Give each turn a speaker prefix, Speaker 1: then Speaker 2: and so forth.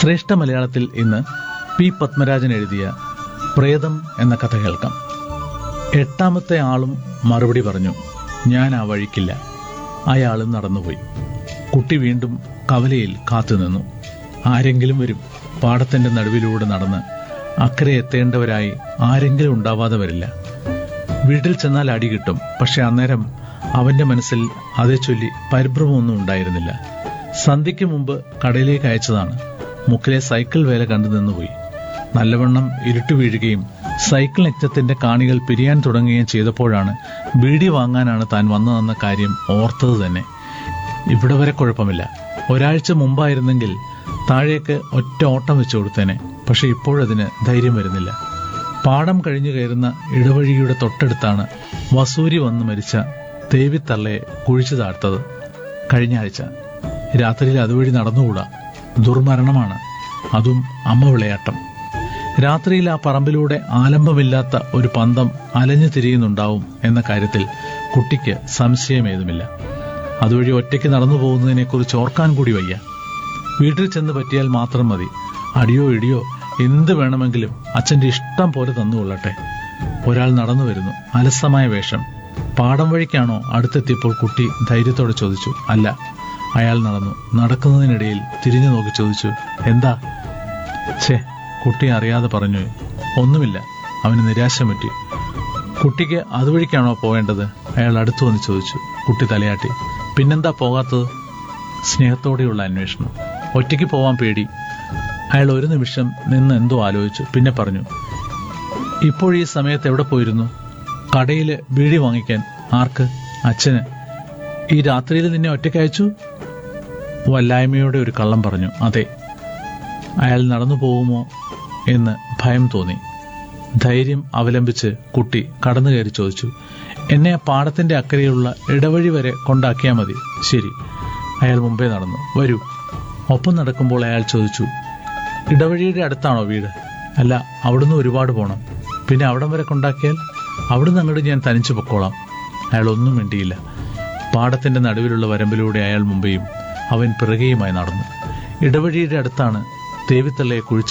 Speaker 1: ശ്രേഷ്ഠ മലയാളത്തിൽ ഇന്ന് പി പത്മരാജൻ എഴുതിയ പ്രേതം എന്ന കഥ കേൾക്കാം എട്ടാമത്തെ ആളും മറുപടി പറഞ്ഞു ഞാൻ ആ വഴിക്കില്ല അയാളും നടന്നുപോയി കുട്ടി വീണ്ടും കവലയിൽ കാത്തുനിന്നു ആരെങ്കിലും വരും പാടത്തിന്റെ നടുവിലൂടെ നടന്ന് അക്കരെ എത്തേണ്ടവരായി ആരെങ്കിലും ഉണ്ടാവാതെ വരില്ല വീട്ടിൽ ചെന്നാൽ അടി കിട്ടും പക്ഷെ അന്നേരം അവന്റെ മനസ്സിൽ അതേ ചൊല്ലി പരിഭ്രമമൊന്നും ഉണ്ടായിരുന്നില്ല സന്ധ്യയ്ക്ക് മുമ്പ് കടയിലേക്ക് അയച്ചതാണ് മുക്കിലെ സൈക്കിൾ വേല കണ്ടു നിന്നുപോയി നല്ലവണ്ണം ഇരുട്ടു വീഴുകയും സൈക്കിൾ യജ്ഞത്തിന്റെ കാണികൾ പിരിയാൻ തുടങ്ങുകയും ചെയ്തപ്പോഴാണ് ബീഡി വാങ്ങാനാണ് താൻ വന്നതെന്ന കാര്യം ഓർത്തത് തന്നെ ഇവിടെ വരെ കുഴപ്പമില്ല ഒരാഴ്ച മുമ്പായിരുന്നെങ്കിൽ താഴേക്ക് ഒറ്റ ഓട്ടം വെച്ചു കൊടുത്തേനെ പക്ഷെ ഇപ്പോഴതിന് ധൈര്യം വരുന്നില്ല പാടം കഴിഞ്ഞു കയറുന്ന ഇടവഴിയുടെ തൊട്ടടുത്താണ് വസൂരി വന്ന് മരിച്ച ദേവിത്തള്ളയെ കുഴിച്ചു താഴ്ത്തത് കഴിഞ്ഞ ആഴ്ച രാത്രിയിൽ അതുവഴി നടന്നുകൂടാ ദുർമരണമാണ് അതും അമ്മ വിളയാട്ടം രാത്രിയിൽ ആ പറമ്പിലൂടെ ആലംബമില്ലാത്ത ഒരു പന്തം അലഞ്ഞു തിരിയുന്നുണ്ടാവും എന്ന കാര്യത്തിൽ കുട്ടിക്ക് സംശയമേതുമില്ല അതുവഴി ഒറ്റയ്ക്ക് നടന്നു പോകുന്നതിനെക്കുറിച്ച് ഓർക്കാൻ കൂടി വയ്യ വീട്ടിൽ ചെന്ന് പറ്റിയാൽ മാത്രം മതി അടിയോ ഇടിയോ എന്ത് വേണമെങ്കിലും അച്ഛന്റെ ഇഷ്ടം പോലെ തന്നുകൊള്ളട്ടെ ഒരാൾ നടന്നു വരുന്നു അലസമായ വേഷം പാടം വഴിക്കാണോ അടുത്തെത്തിയപ്പോൾ കുട്ടി ധൈര്യത്തോടെ ചോദിച്ചു അല്ല അയാൾ നടന്നു നടക്കുന്നതിനിടയിൽ തിരിഞ്ഞു നോക്കി ചോദിച്ചു എന്താ ഛേ കുട്ടി അറിയാതെ പറഞ്ഞു ഒന്നുമില്ല അവന് നിരാശ പറ്റി കുട്ടിക്ക് അതുവഴിക്കാണോ പോവേണ്ടത് അയാൾ അടുത്തു വന്ന് ചോദിച്ചു കുട്ടി തലയാട്ടി പിന്നെന്താ പോകാത്തത് സ്നേഹത്തോടെയുള്ള അന്വേഷണം ഒറ്റയ്ക്ക് പോവാൻ പേടി അയാൾ ഒരു നിമിഷം നിന്ന് എന്തോ ആലോചിച്ചു പിന്നെ പറഞ്ഞു ഇപ്പോൾ ഈ സമയത്ത് എവിടെ പോയിരുന്നു കടയില് ബീഡി വാങ്ങിക്കാൻ ആർക്ക് അച്ഛന് ഈ രാത്രിയിൽ നിന്നെ ഒറ്റയ്ക്ക് അയച്ചു വല്ലായ്മയോടെ ഒരു കള്ളം പറഞ്ഞു അതെ അയാൾ നടന്നു പോകുമോ എന്ന് ഭയം തോന്നി ധൈര്യം അവലംബിച്ച് കുട്ടി കടന്നു കയറി ചോദിച്ചു എന്നെ ആ പാടത്തിന്റെ അക്കരെയുള്ള ഇടവഴി വരെ കൊണ്ടാക്കിയാൽ മതി ശരി അയാൾ മുമ്പേ നടന്നു വരൂ ഒപ്പം നടക്കുമ്പോൾ അയാൾ ചോദിച്ചു ഇടവഴിയുടെ അടുത്താണോ വീട് അല്ല അവിടുന്ന് ഒരുപാട് പോണം പിന്നെ അവിടം വരെ കൊണ്ടാക്കിയാൽ അവിടുന്ന് അങ്ങോട്ട് ഞാൻ തനിച്ചു പൊക്കോളാം അയാൾ ഒന്നും മിണ്ടിയില്ല പാടത്തിന്റെ നടുവിലുള്ള വരമ്പിലൂടെ അയാൾ മുമ്പേയും അവൻ പിറകെയുമായി നടന്നു ഇടവഴിയുടെ അടുത്താണ് ദേവിത്തള്ളയെ കുഴിച്ചു